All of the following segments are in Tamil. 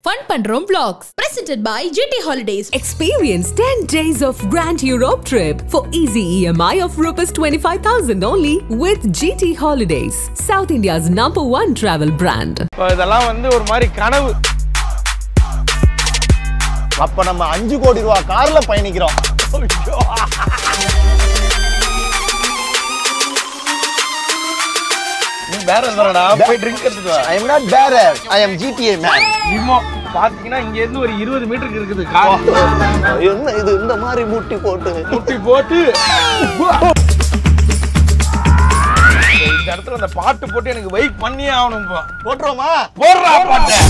ஃபன் பண்றோம் vlogs presented by GT Holidays. Experience 10 days of Grand Europe trip for easy EMI of Rs 25,000 only with GT Holidays, South India's number one travel brand. இப்போ இதெல்லாம் வந்து ஒரு மாதிரி கனவு அப்ப நம்ம அஞ்சு கோடி ரூபா கார்ல பயணிக்கிறோம் நீ வேற எதுடா போய் ட்ரிங்க் எடுத்துட்டு வா I am not bearer I am GTA man limo பாத்தீங்கன்னா இங்க இருந்து ஒரு இருபது மீட்டருக்கு இருக்குது கார் என்ன இது இந்த மாதிரி முட்டி போட்டு முட்டி போட்டு இந்த இடத்துல அந்த பாட்டு போட்டு எனக்கு வெயிட் பண்ணியே ஆகணும் இப்போ போட்டுருவோமா போடுறா பாட்டு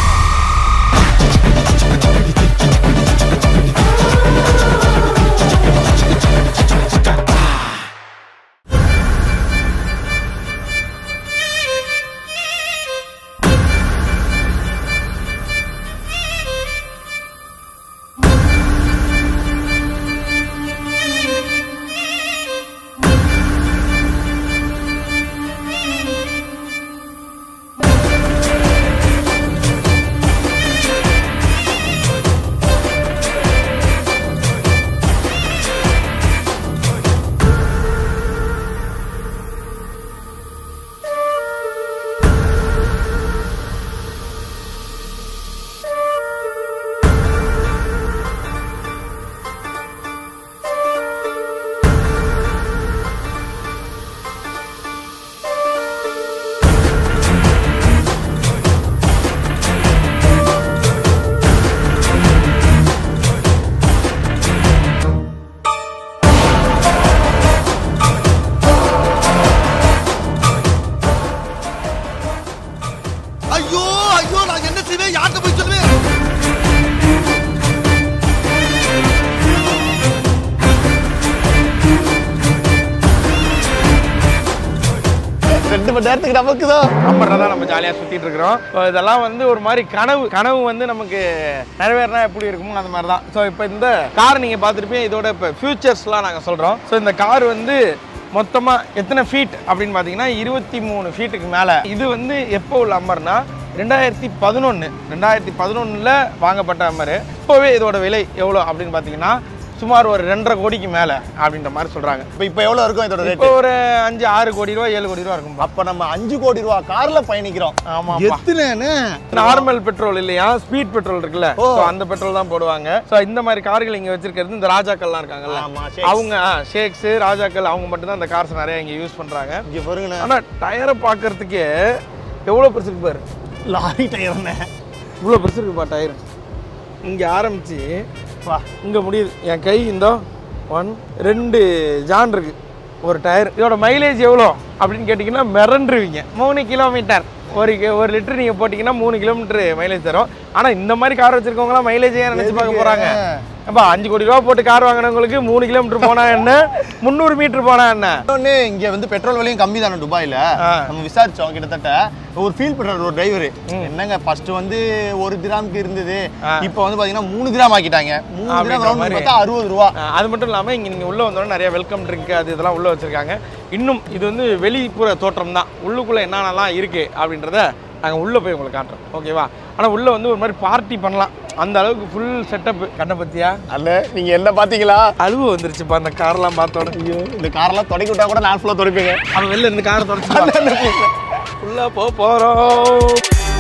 ஐயோ ஐயோ நான் என்ன செய்வேன் யார்கிட்ட போய் சொல்லுவேன் ரெண்டு மணி நேரத்துக்கு நமக்கு தான் நம்பர்ல தான் நம்ம ஜாலியாக சுற்றிட்டு இருக்கிறோம் ஸோ இதெல்லாம் வந்து ஒரு மாதிரி கனவு கனவு வந்து நமக்கு நிறைவேறினா எப்படி இருக்குமோ அந்த மாதிரி தான் ஸோ இப்போ இந்த கார் நீங்கள் பார்த்துருப்பீங்க இதோட இப்போ ஃபியூச்சர்ஸ்லாம் நாங்கள் சொல்கிறோம் ஸோ இந்த கார் வந்து மொத்தமாக எத்தனை ஃபீட் அப்படின்னு பார்த்தீங்கன்னா இருபத்தி மூணு ஃபீட்டுக்கு மேலே இது வந்து எப்போ உள்ள அம்மர்னா ரெண்டாயிரத்தி பதினொன்று ரெண்டாயிரத்தி பதினொன்றில் வாங்கப்பட்ட அம்மர் இப்போவே இதோட விலை எவ்வளோ அப்படின்னு பார்த்தீங்கன்னா சுமார் ஒரு ரெண்டரை கோடிக்கு மேலே அப்படின்ற மாதிரி சொல்கிறாங்க இப்போ இப்போ எவ்வளவு இருக்கும் இதோட இப்போ ரேட் ஒரு அஞ்சு ஆறு கோடி ரூபா ஏழு கோடி ரூபா இருக்கும் அப்ப நம்ம அஞ்சு கோடி ரூபா கார்ல பயணிக்கிறோம் ஆமாப்பா. எத்தனைன்னு நார்மல் பெட்ரோல் இல்லையா ஸ்பீட் பெட்ரோல் இருக்குல்ல ஓ. So, அந்த பெட்ரோல் தான் போடுவாங்க ஸோ இந்த மாதிரி கார்கள் இங்க வச்சிருக்கிறது இந்த ராஜாக்கள்லாம் இருக்காங்கல்ல ஆமா, sheikhs. அவங்க ஷேக்ஸ் ராஜாக்கள் அவங்க மட்டும் தான் அந்த கார்ஸ் நிறைய இங்க யூஸ் பண்றாங்க இங்க பாருங்கண்ணே ஆனா டயரை பார்க்கறதுக்கே எவ்வளவு பெருசு இருக்கு பாரு லாரி டயர்ண்ணே இவ்வளவு பெருசு இருக்குப்பா டயர் இங்க ஆரம்பிச்சு வா இங்க முடியுது என் கை இந்த ஒன் ரெண்டு ஜான் இருக்கு ஒரு டயர் இதோட மைலேஜ் எவ்வளோ அப்படின்னு கேட்டிங்கன்னா மிரண்டுருவீங்க மூணு கிலோமீட்டர் ஒரு கி- ஒரு லிட்டர் நீங்கள் போட்டிங்கன்னா மூணு கிலோமீட்டர் மைலேஜ் தரும் ஆனால் இந்த மாதிரி கார் வச்சிருக்கவங்களாம் மைலேஜ் ஏன் நினச்சி பார்க்க போகிறாங்க அப்பா அஞ்சு கோடி ரூபா போட்டு கார் வாங்கினவங்களுக்கு மூணு கிலோமீட்டர் போனா என்ன முந்நூறு மீட்டர் போனா என்ன இன்னொன்னு இங்க வந்து பெட்ரோல் விலையும் கம்மி தானே துபாயில ஆ. நம்ம விசாரிச்சோம் கிட்டத்தட்ட ஒரு ஃபீல் பண்றாரு ஒரு டிரைவர் என்னங்க ஃபர்ஸ்ட் வந்து ஒரு கிராமுக்கு இருந்தது ஆ. இப்போ வந்து பாத்தீங்கன்னா மூணு கிராம் ஆக்கிட்டாங்க மூணு கிராம் அப்படின்ற ரவுண்ட் மாதிரி. பார்த்தா அறுபது ரூபா அஹ் அது மட்டும் இல்லாமல் இங்கே நீங்கள் உள்ளே வந்தோடனே நிறைய வெல்கம் ட்ரிங்க் அது இதெல்லாம் உள்ளே வச்சுருக்காங்க இன்னும் இது வந்து வெளிப்புற தோற்றம் தான் உள்ளுக்குள்ளே என்னென்னலாம் இருக்குது அப்படின்றத நாங்கள் உள்ளே போய் உங்களுக்கு காட்டுறோம் ஓகேவா ஆனால் உள்ளே வந்து ஒரு மாதிரி பார்ட்டி பண்ணலாம் அந்த அளவுக்கு ஃபுல் செட்டப்பு கண்ணை பற்றியா அல்ல நீங்க என்ன பாத்தீங்களா அழுவு வந்துருச்சுப்பா அந்த கார்லாம் பார்த்தோன்னே ஐயோ இந்த காரெல்லாம் தொடக்கி விட்டா கூட நான் ஃபுல்லா தொடப்பீங்க அவன் வெளில இருந்து காரை தொடச்சு ஃபுல்லாக போக போகிறோம்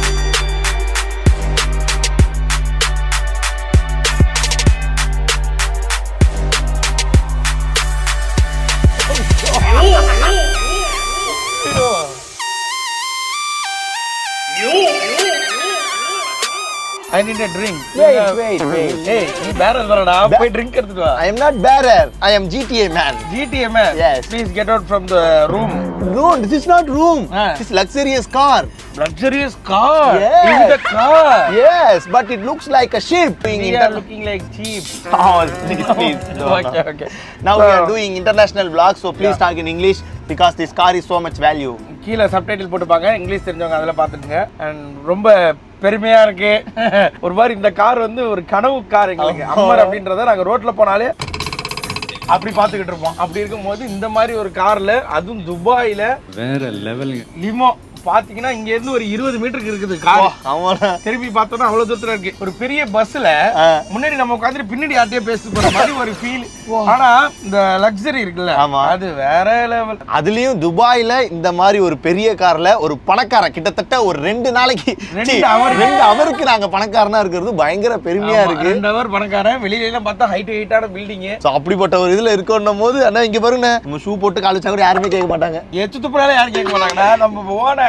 I need a drink Wait, wait, wait. ஏய் நீ வேற இல்லடா போய் ட்ரிங்க் எடுத்துட்டு வா I am not bearer I am GTA man GTM Yes. Please get out from the room No, this is not room. Ah. This is luxurious car. luxurious car Yes. in the car Yes, but it looks like a ship. we are looking like cheap Oh, please, please. No, okay no. okay Now we are So, doing international vlogs, so please talk in English because this car is so much value. கீழே சப்டைட்டில் போட்டுப்பாங்க இங்கிலீஷ் தெரிஞ்சவங்க அதில் பார்த்துக்குங்க அண்ட் ரொம்ப பெருமையா இருக்கு ஒரு மாதிரி இந்த கார் வந்து ஒரு கனவு கார் எங்களுக்கு அம்மர் அப்படின்றத நாங்க ரோட்ல போனாலே அப்படி பார்த்துக்கிட்டு இருப்போம் அப்படி இருக்கும்போது இந்த மாதிரி ஒரு கார்ல அதுவும் துபாயில வேற லெவலுங்க லிமோ பாத்தீங்கன்னா இங்க இருந்து ஒரு இருபது மீட்டருக்கு இருக்குது கார் ஆமாடா திருப்பி பார்த்தோம்னா அவ்வளவு தூரத்துல இருக்கு ஒரு பெரிய பஸ்ல ஆ. முன்னாடி நம்ம உட்காந்துட்டு பின்னாடி யார்ட்டையே பேசிட்டு போற மாதிரி ஒரு ஃபீல் ஆனா இந்த லக்ஸரி இருக்குல்ல ஆமா. அது வேற லெவல் அதுலயும் துபாயில இந்த மாதிரி ஒரு பெரிய கார்ல ஒரு பணக்காரன் கிட்டத்தட்ட ஒரு ரெண்டு நாளைக்கு ரெண்டு சீ, hour. ரெண்டு அவருக்கு நாங்க பணக்காரனா இருக்கிறது பயங்கர பெருமையா இருக்கு ரெண்டு ஹவர் பணக்காரன் வெளியில எல்லாம் பார்த்தா ஹைட் ஹைட்டான பில்டிங் So, அப்படிப்பட்ட ஒரு இதுல இருக்கணும் போது அண்ணா இங்க பாருங்க நம்ம ஷூ போட்டு கால் வச்சா கூட யாருமே கேட்க மாட்டாங்க எச்சு துப்புறால யாரும் கேட்க மாட்டாங்கடா நம்ம போன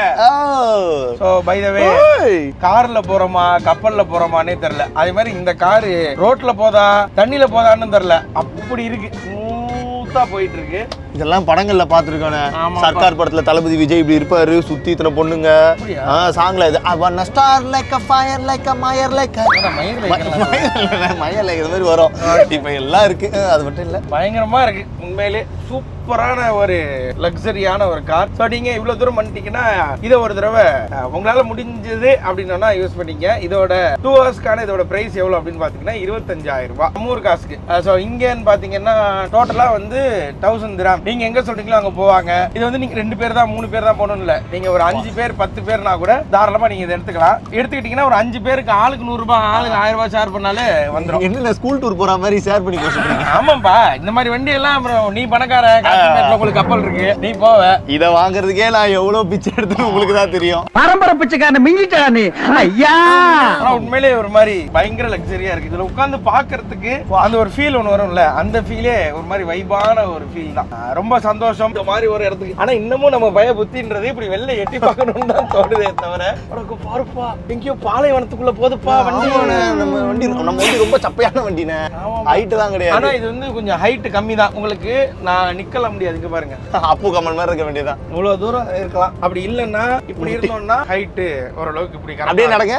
சோ பை த வே ஓய். கார்ல போறோமா கப்பல்ல போறோமானே தெரியல அதே மாதிரி இந்த காரு ரோட்ல போதா தண்ணியில போதான்னு தெரியல அப்படி இருக்கு ஸ்மூத்தா போயிட்டு இருக்கு இதெல்லாம் படங்கள்ல பாத்துருக்கோனே ஆமாப்பா. சர்க்கார் படத்துல தளபதி விஜய் இப்படி இருப்பாரு சுத்தி இத்தனை பொண்ணுங்க அப்படியா? ஆ சாங்ல இது அவன் star like a fire like a மயர் லைக் என்னடா மயில் வைக்கலாம். மயர் லைக் இது மாதிரி வரும் இப்ப எல்லாம் இருக்கு ஆ, அது மட்டும் இல்ல பயங்கரமா இருக்கு உண்மையிலே சூப்பரான ஒரு லக்ஸரியான ஒரு கார் ஸோ நீங்க இவ்வளவு தூரம் பண்ணிட்டீங்கன்னா இதை ஒரு தடவை அஹ், உங்களால முடிஞ்சது அப்படின்னா யூஸ் பண்ணிக்க இதோட டூ ஹவர்ஸ்க்கான இதோட பிரைஸ் எவ்வளவு அப்படின்னு பாத்தீங்கன்னா இருபத்தஞ்சாயிரம் ரூபாய் நம்ம ஊர் காசுக்கு ஸோ இங்கன்னு பாத்தீங்கன்னா டோட்டலா வந்து தௌசண்ட் திராம் நீங்க எங்க சொல்றீங்களோ அங்க போவாங்க இது வந்து நீங்க ரெண்டு பேர் தான் மூணு பேர் தான் போகணும் இல்ல நீங்க ஒரு அஞ்சு பேர் பத்து பேர்னா கூட தாராளமா நீங்க இதை எடுத்துக்கலாம் எடுத்துக்கிட்டீங்கன்னா ஒரு அஞ்சு பேருக்கு ஆளுக்கு நூறு ரூபாய் ஆளுக்கு ஆயிரம் ரூபாய் ஷேர் பண்ணாலே வந்துரும் என்ன ஸ்கூல் டூர் போற மாதிரி ஷேர் பண்ணி சொல்றீங்க ஆமாப்பா இந்த மாதிரி வண்டி எல்லாம் அப்புறம் நீ பணக்கார காஷ்மீர்ல உங்களுக்கு கப்பல் இருக்கு நீ போவ இத வாங்குறதுக்கே நான் எவ்வளவு பிச்சை எடுத்துன்னு உங்களுக்கு தான் தெரியும் பரம்பரை பிச்சைக்காரன் மிஞ்சிட்டா நீ ஐயா ஆனா உண்மையிலே ஒரு மாதிரி பயங்கர லக்ஸரியா இருக்கு இதுல உட்கார்ந்து பாக்குறதுக்கு அந்த ஒரு ஃபீல் ஒன்று வரும்ல அந்த ஃபீலே ஒரு மாதிரி வைபான ஒரு ஃபீல் தான் ஆஹ் ரொம்ப சந்தோஷம் இந்த மாதிரி ஒரு இடத்துக்கு ஆனா இன்னமும் நம்ம பய புத்தின்றது இப்படி வெளில எட்டி பார்க்கணும்னு தான் தோணுதே தவிர உனக்கு பாருப்பா எங்கேயோ பாலைவனத்துக்குள்ள போதுப்பா வண்டி ஆமாண்ணே, நம்ம வண்டி நம்ம வண்டி ரொம்ப சப்பையான வண்டிண்ணே ஆமாம். ஹைட் தான் ஆனா கிடையாது இது வந்து கொஞ்சம் ஹைட் கம்மி தான் உங்களுக்கு நான் நிக்கலாம் முடியாது இங்க பாருங்க அப்பு கமல் மாதிரி இருக்க வேண்டியதான் இவ்வளவு தூரம் இருக்கலாம் அப்படி இல்லைன்னா இப்படி இருந்தோம்னா ஹைட்டு ஓரளவுக்கு இப்படி correct அப்படியே ஆ நடங்க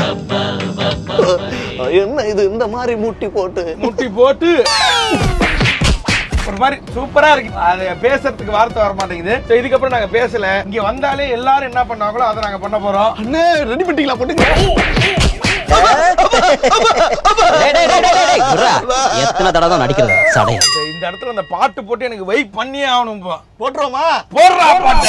என்ன இது இந்த மாதிரி முட்டி போட்டு முட்டி போட்டு ஒரு மாதிரி சூப்பரா இருக்கு அது பேசுறதுக்கு வார்த்தை வர மாட்டேங்குது So, இதுக்கப்புறம் நாங்க பேசல இங்க வந்தாலே எல்லாரும் என்ன பண்ணாங்களோ அதை நாங்க பண்ண போறோம் அண்ணே ரெடி பண்ணிட்டீங்களா போட்டுங்க எத்தனை தடவை தான் நடிக்கிறது சடைய இந்த- இந்த இடத்துல அந்த பாட்டு போட்டு எனக்கு வெயிட் பண்ணியே ஆகணும் இப்போ போட்டுருவோமா போடுறா பாட்டு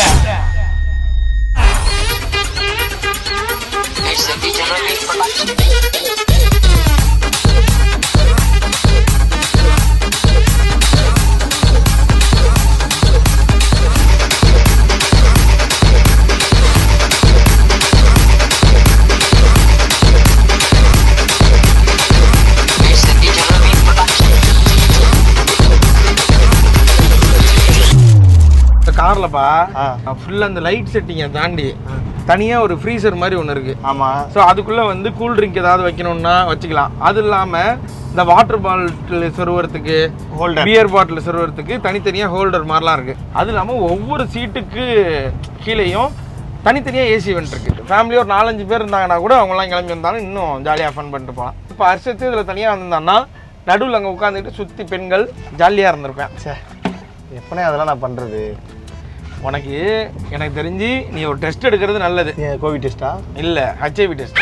இந்த கார்லப்பா ஆ. ஃபுல்லா அந்த லைட் செட்டிங்கை தாண்டி தனியா ஒரு ஃப்ரீசர் மாதிரி ஒன்று இருக்கு ஆமா ஸோ அதுக்குள்ள வந்து கூல் ட்ரிங்க் ஏதாவது வைக்கணும்னா வச்சுக்கலாம் அது இல்லாம இந்த வாட்டர் பாட்டில் சொருவறதுக்கு Holder. பியர் பாட்டில் சொருவறதுக்கு தனித்தனியா ஹோல்டர் மாதிரிலாம் இருக்கு அது இல்லாம ஒவ்வொரு சீட்டுக்கு கீழேயும் தனித்தனியா ஏசி வெண்ட் இருக்கு ஃபேமிலி ஒரு நாலஞ்சு பேர் இருந்தாங்கன்னா கூட அவங்கலாம் கிளம்பி வந்தாலும் இன்னும் ஜாலியாக ஃபன் பண்ணிட்டு போகலாம் இப்போ அரிசத்து இதில் தனியாக வந்திருந்தான்னா நடுவில் அங்கே உட்காந்துக்கிட்டு சுற்றி பெண்கள் ஜாலியாக இருந்திருப்பேன் ச்சே எப்பனே அதெல்லாம் நான் பண்றது உனக்கு எனக்கு தெரிஞ்சு நீ ஒரு டெஸ்ட் எடுக்கிறது நல்லது ஏன் கோவிட் டெஸ்டா இல்லை ஹெச்ஐவி டெஸ்ட்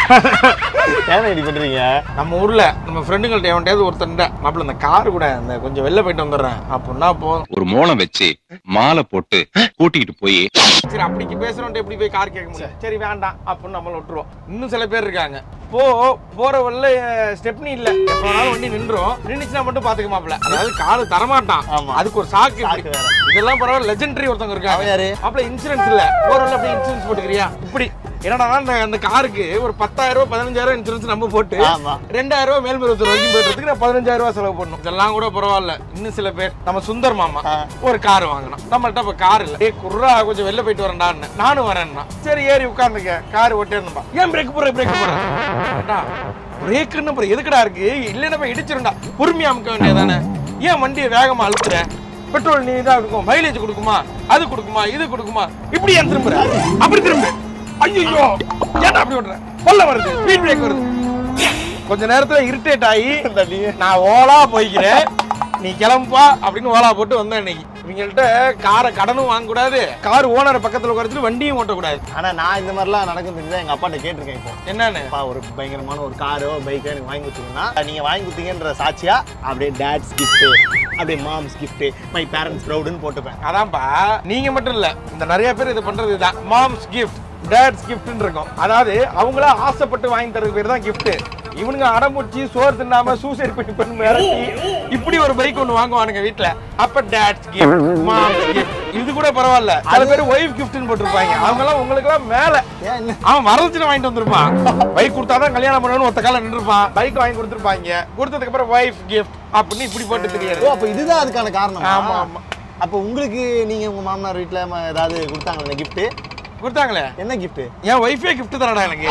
ஏன் இப்படி பண்றீங்க நம்ம ஊர்ல நம்ம ஃப்ரெண்டுங்கள்ட்ட எவன்டையாவது ஒருத்தன்ட்ட மாப்பிள்ள இந்த கார் கூட இந்த கொஞ்சம் வெளில போயிட்டு வந்துடுறேன் அப்படின்னா போதும் ஒரு மோளம் வச்சு மாலை போட்டு கூட்டிகிட்டு போய் சரி அப்படிக்கு பேசுறோன்ட்டு எப்படி போய் கார் கேட்க முடியும் சரி வேண்டாம் அப்படின்னு நம்மள விட்டுருவோம் இன்னும் சில பேர் இருக்காங்க போ போற வழில ஸ்டெப்னி இல்ல எப்ப வேணாலும் வண்டி நின்றும் நின்னுச்சுன்னா மட்டும் பாத்துக்க மாப்பிள்ள அதாவது காரு தரமாட்டான் ஆமா. அதுக்கு ஒரு சாக்கு இப்படி. சாக்கு வேற. இதெல்லாம் பரவாயில்ல லெஜெண்டரி ஒருத்தவங்க அவன் இருக்காங்க யாரு? மாப்பிள்ள இன்சூரன்ஸ் இல்ல போற வழில அப்படியே இன்சூரன்ஸ் போட்டுக்கிறியா இப்படி என்னடா அந்த அந்த காருக்கு ஒரு பத்தாயிரம் ரூபாய் பதினஞ்சாயிரம் இன்சூரன்ஸ் நம்ம போட்டு ஆமா. ரெண்டாயிரம் ரூபாய் மேல்மருவத்தூர் வரைக்கும் போயிட்டு நான் பதினஞ்சாயிரம் ரூபாய் செலவு பண்ணும் இதெல்லாம் கூட பரவாயில்ல இன்னும் சில பேர் நம்ம சுந்தர் மாமா ஆ. ஒரு கார் வாங்கணும் நம்மள்ட்ட இப்ப கார் இல்ல ஏ குர்ரா கொஞ்சம் வெளில போயிட்டு வரேன்டான்னு நானும் வரேன்னா சரி ஏறி உட்காந்துக்க கார் ஓட்டேன்னுப்பா ஏன் பிரேக் போடுற பிரேக் போடுற பிரேக்குன்னு அப்புறம் எதுக்குடா இருக்கு இல்லைன்னா போய் இடிச்சிருண்டா பொறுமையா அமுக்க வேண்டியதானே ஏன் வண்டியை வேகமா அழுத்துற பெட்ரோல் நீ இதா இருக்கும் மைலேஜ் கொடுக்குமா அது கொடுக்குமா இது கொடுக்குமா இப்படி ஏன் திரும்புற அப்படி திரும்பு ஐயோ ஏன்டா அப்படி ஓட்டுற கொல்ல வருது ஸ்பீட் பிரேக் வருது கொஞ்ச நேரத்துல இரிட்டேட் ஆகி நான் ஓலா போய்க்கிறேன் நீ கிளம்புப்பா அப்படின்னு ஓலா போட்டு வந்தேன் இன்னைக்கு இவங்கள்ட்ட காரை கடனும் வாங்கக்கூடாது கார் ஓனரை பக்கத்துல உட்காரச்சுட்டு வண்டியும் ஓட்டக்கூடாது ஆனா நான் இந்த மாதிரிலாம் நடக்கும் தெரிஞ்சா எங்க அப்பாட்ட கேட்டிருக்கேன் இப்போ என்னன்னு அப்பா ஒரு பயங்கரமான ஒரு காரோ பைக்கோ எனக்கு வாங்கி கொடுத்தீங்கன்னா நீங்க வாங்கி கொடுத்தீங்கன்ற சாட்சியா அப்படியே டேட்ஸ் கிஃப்ட் அப்படியே மாம்ஸ் கிஃப்ட் மை பேரண்ட்ஸ் ப்ரௌடுன்னு போட்டுப்பேன் அதான்ப்பா நீங்க மட்டும் இல்ல இந்த நிறைய பேர் இது பண்றது இதுதான் மாம்ஸ் கிஃப்ட் டேட்ஸ் கிஃப்ட்னு இருக்கும் அதாவது அவங்களா ஆசைப்பட்டு வாங்கி தரது பேர் தான் gift இவனுங்க அடமுடிச்சு சோறு தின்னாம சூசைட் பண்ணி பண்ணி மிரட்டி இப்படி ஒரு பைக் ஒன்று வாங்குவானுங்க வீட்ல அப்ப டேட்ஸ் கிஃப்ட் மாம் கிஃப்ட் இது கூட பரவாயில்ல சில பேர் ஒய்ஃப் கிஃப்ட்னு போட்டிருப்பாங்க அவங்க எல்லாம் உங்களுக்கு எல்லாம் மேல ஏன் என்ன அவன் வரதட்சணை வாங்கிட்டு வந்திருப்பான் பைக் கொடுத்தாதான் கல்யாணம் பண்ணணும்னு ஒத்த கால நின்றுப்பான் பைக் வாங்கி கொடுத்துருப்பாங்க கொடுத்ததுக்கு அப்புறம் ஒய்ஃப் கிஃப்ட் அப்படின்னு இப்படி போட்டு ஓ தெரியாது அப்ப இதுதான் அதுக்கான காரணம் ஆமா, ஆமா. அப்ப உங்களுக்கு நீங்க உங்க மாமனார் வீட்ல ம- ஏதாவது கொடுத்தாங்க gift கொடுத்தாங்களே என்ன gift என் ஒய்ஃபே கிஃப்ட் தரடா எனக்கு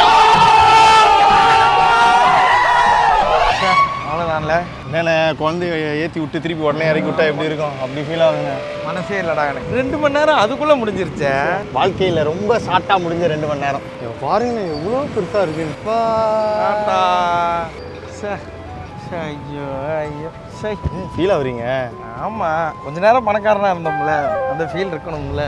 அவ்வளோதான்ல என்னண்ணே குழந்தைய ஏத்தி விட்டு திருப்பி உடனே இறக்கி விட்டா எப்படி இருக்கும் அப்படி ஃபீல் ஆகுதுங்க மனசே இல்லடா எனக்கு ரெண்டு மணி நேரம் அதுக்குள்ள முடிஞ்சிருச்சே வாழ்க்கையில ரொம்ப ஷார்ட்டா முடிஞ்ச ரெண்டு மணி நேரம் இங்க பாருங்க எவ்வளவு பெருசா இருக்கு இப்பா. ஆண்டா. சே. சே, ஐயோ ஐயோ சை ஏன் ஃபீல் ஆகுறீங்க ஆமா கொஞ்ச நேரம் பணக்காரனா இருந்தோம்ல அந்த ஃபீல் இருக்கணும்ல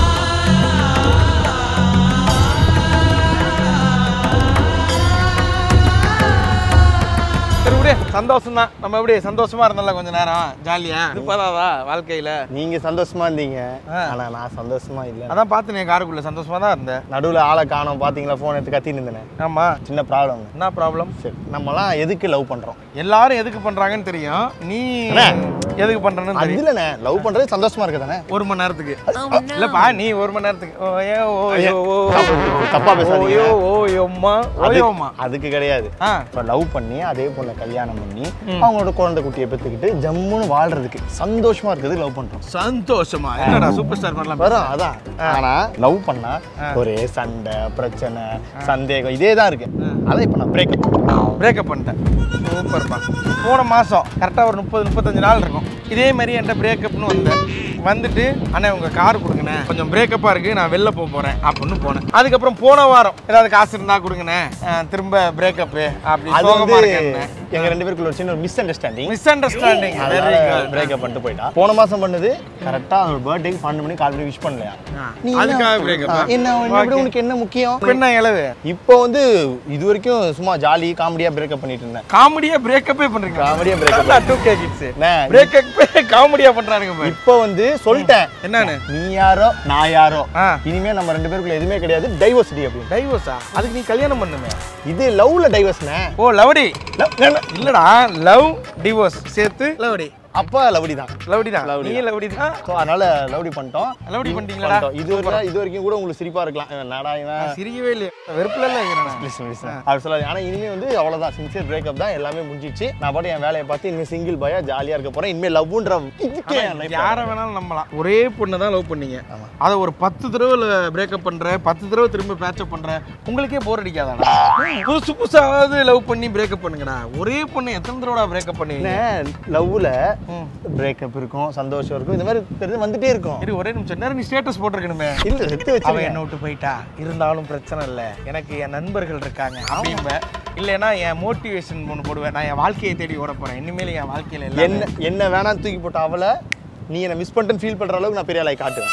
சரி விடு சந்தோஷம் தான் நம்ம எப்படி சந்தோஷமா இருந்தோம்ல கொஞ்ச நேரம் ஜாலியா இது பதாதா வாழ்க்கையில நீங்க சந்தோஷமா இருந்தீங்க ஆ. ஆனா நான் சந்தோஷமா இல்ல அதான் பார்த்து காருக்குள்ள சந்தோஷமா தான் இருந்தேன் நடுவுல ஆளை காணோம் பாத்தீங்களா போன் எடுத்து கத்தின்னு இருந்தேன் ஆமா சின்ன ப்ராப்ளம் என்ன ப்ராப்ளம் சரி நம்மலாம் எதுக்கு லவ் பண்றோம் எல்லாரும் எதுக்கு பண்றாங்கன்னு தெரியும் நீ அண்ணே. எதுக்கு பண்றன்னு அது தெரியும் இல்லண்ணே லவ் பண்றது சந்தோஷமா இருக்கு தானே ஒரு மணி நேரத்துக்கு இல்லப்பா நீ ஒரு மணி நேரத்துக்கு ஓயோ ஓயோ ஓ தப்பா பேசாதீங்க ஓயோ ஓயோம்மா ஓயோம்மா அதுக்கு கிடையாது ஆ இப்போ லவ் பண்ணி அதே பொண்ணை கல்யாணம் பண்ணி அவங்களோட குழந்தை குட்டியை பெற்றுக்கிட்டு ஜம்முன்னு வாழ்றதுக்கு சந்தோஷமா இருக்கிறது லவ் பண்றோம் சந்தோஷமா என்னடா சூப்பர் ஸ்டார் மாதிரிலாம் வரும் அதான் ஆனா லவ் பண்ணா ஒரே சண்டை பிரச்சனை சந்தேகம் இதே தான் இருக்கு அதான் இப்போ நான் பிரேக்கப் பிரேக்கப் பண்ணிட்டேன் சூப்பர்ப்பா போன மாதம் கரெக்டாக ஒரு முப்பது முப்பத்தஞ்சு நாள் இருக்கும் இதே மாதிரி என்கிட்ட பிரேக்கப்னு வந்தேன் வந்துட்டு அண்ணே உங்கள் கார் கொடுங்கண்ணே கொஞ்சம் பிரேக்கப்பாக இருக்குது நான் வெளில போக போகிறேன் அப்படின்னு போனேன் அதுக்கப்புறம் போன வாரம் ஏதாவது காசு இருந்தால் கொடுங்கண்ணே அஹ் திரும்ப பிரேக்கப்பு அப்படி அது சோகமா வந்து இருக்கேன்னு. எங்க ரெண்டு பேருக்குள்ள ஒரு சின்ன ஒரு misunderstanding misunderstanding very good breakup பண்ணிட்டு போயிட்டா போன மாசம் பண்ணது கரெக்டா அவர் பர்த்டேக்கு பன்னெண்டு மணிக்கு கால் பண்ணி விஷ் பண்ணலையா நீ என்ன- அதுக்காக breakup ஆ? ஆ, என்ன என்ன விட Okay. உனக்கு என்ன முக்கியம் என்ன இளவு இப்போ வந்து இது வரைக்கும் சும்மா ஜாலி காமெடியா பிரேக்கப் பண்ணிட்டு இருந்தேன் காமெடியா பிரேக்கப்பே பண்றீங்க காமெடியா பிரேக்கப் டூ கே கிட்ஸ் அண்ணே, பிரேக்கப்பே காமெடியா பண்றானுங்க பாரு. இப்போ வந்து சொல்லிட்டேன் என்னன்னு நீ யாரோ நான் யாரோ ஆ. இனிமே நம்ம ரெண்டு பேருக்குள்ள எதுவுமே கிடையாது டைவர்சிட்டி அப்படின்னு டைவோர்ஸா அதுக்கு நீ கல்யாணம் பண்ணுமே இது லவ்ல டைவர்ஸ்னே ஓ லவ்டி இல்லடா லவ் டிவோர்ஸ் சேர்த்து லவ்டி அப்பா லவ்டி தான் லவ்டி தான் Lovely நீ தான். லவ்டி தான் ஸோ அதனால லவ்டி பண்ணிட்டோம் Lovely இ- பண்ணிட்டீங்களாடா? பண்ணிட்டோம். இது வரைக்கும் இது வரைக்கும் கூட உங்களுக்கு சிரிப்பா இருக்கலாம் இவன் நாடா இவன் சிரிக்கவே இல்லையே வெறுப்புல எல்லாம் இருக்கிறேன் ப்ளீஸ் ப்ளீஸ் அப்படி சொல்லாது ஆனால் இனிமே வந்து அவ்வளோதான் சின்சியர் பிரேக்கப் தான் எல்லாமே முடிஞ்சிச்சு நான் பாட்டு என் வேலையை பார்த்து இனிமேல் சிங்கிள் பாயா ஜாலியாக இருக்க போறேன் இனிமேல் லவ்ன்ற இதுக்கே என் life யாரை வேணாலும் நம்பலாம் ஒரே பொண்ணை தான் லவ் பண்ணீங்க அதை ஒரு பத்து தடவை பிரேக்கப் பண்ற பத்து தடவை திரும்ப பேச்சப் பண்ற உங்களுக்கே போர் அடிக்காதாடா புதுசு புதுசாவது லவ் பண்ணி பிரேக்கப் பண்ணுங்கடா ஒரே பொண்ணு எத்தனை தடவை பிரேக்கப் பண்ணுவீங்க லவ்ல ம். பிரேக்கப் இருக்கும் சந்தோஷம் இருக்கும் இந்த மாதிரி தெரிஞ்சு வந்துட்டே இருக்கும் இரு ஒரே நிமிஷம் நேரம் நீ ஸ்டேட்டஸ் போட்டிருக்கணுமே இல்ல எடுத்து அவ வச்சு என்ன விட்டு போயிட்டா இருந்தாலும் பிரச்சனை இல்லை எனக்கு என் நண்பர்கள் இருக்காங்க அப்படிம்ப இல்லைன்னா என் மோட்டிவேஷன் ஒன்று போடுவேன் நான் என் வாழ்க்கையை தேடி ஓட போறேன் இனிமேல் என் வாழ்க்கையில எல்லாம் என்ன என்ன வேணாம் தூக்கி போட்ட அவளை நீ என்ன மிஸ் பண்ணிட்டேன்னு ஃபீல் பண்ற அளவுக்கு நான் பெரிய ஆளாய் காட்டுவேன்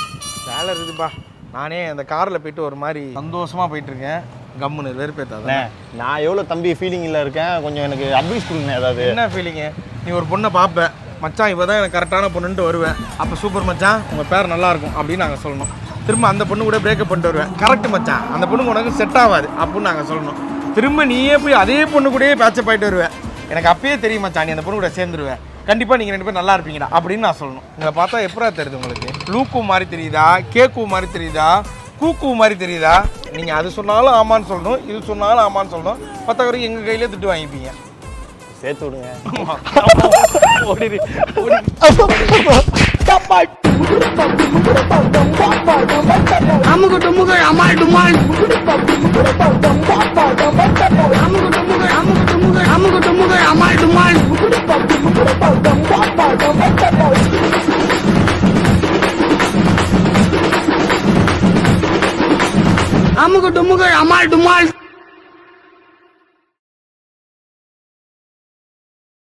வேலை இருக்குதுப்பா நானே அந்த காரில் போயிட்டு ஒரு மாதிரி சந்தோஷமா போயிட்டு இருக்கேன் கம்முன்னு வெறுப்பேத்தாத அண்ணே, நான் எவ்வளோ தம்பி ஃபீலிங்கில் இருக்கேன் கொஞ்சம் எனக்கு அட்வைஸ் கொடுங்க ஏதாவது என்ன ஃபீலிங்கு நீ ஒரு பொண்ணை பார்ப்ப மச்சான் இவ தான் எனக்கு கரெக்டான பொண்ணுன்ட்டு வருவேன் அப்போ சூப்பர் மச்சான் உங்கள் பேர் நல்லா இருக்கும் அப்படின்னு நாங்கள் சொல்லணும் திரும்ப அந்த பொண்ணு கூட பிரேக்கப் பண்ணிட்டு வருவேன் கரெக்ட் மச்சான் அந்த பொண்ணு உனக்கு செட் ஆகாது அப்படின்னு நாங்கள் சொல்லணும் திரும்ப நீயே போய் அதே பொண்ணு கூடயே பேச்சப் ஆயிட்டு வருவேன் எனக்கு அப்பயே தெரியும் மச்சான் நீ அந்த பொண்ணு கூட சேர்ந்துருவேன் கண்டிப்பாக நீங்கள் ரெண்டு பேரும் நல்லா இருப்பீங்கடா அப்படின்னு நான் சொல்லணும் உங்களை பார்த்தா எப்படா தெரியுது உங்களுக்கு லூக்கு மாதிரி தெரியுதா கேக்கு மாதிரி தெரியுதா கூக்கு மாதிரி தெரியுதா நீங்கள் அது சொன்னாலும் ஆமான்னு சொல்லணும் இது சொன்னாலும் ஆமான்னு சொல்லணும் பத்த வரைக்கும் எங்கள் கையிலே திட்டு வாங்கிப்பீங்க சேர்த்து விடுங்க ஓடிடு ஓடிடு அமுகு டுமுகு அமால் டுமால் அமுகு டுமுகு அமுகு டுமுகு அமுகு டுமுகு அமால் டுமால் அமுகு டுமுகு அமால் டுமால்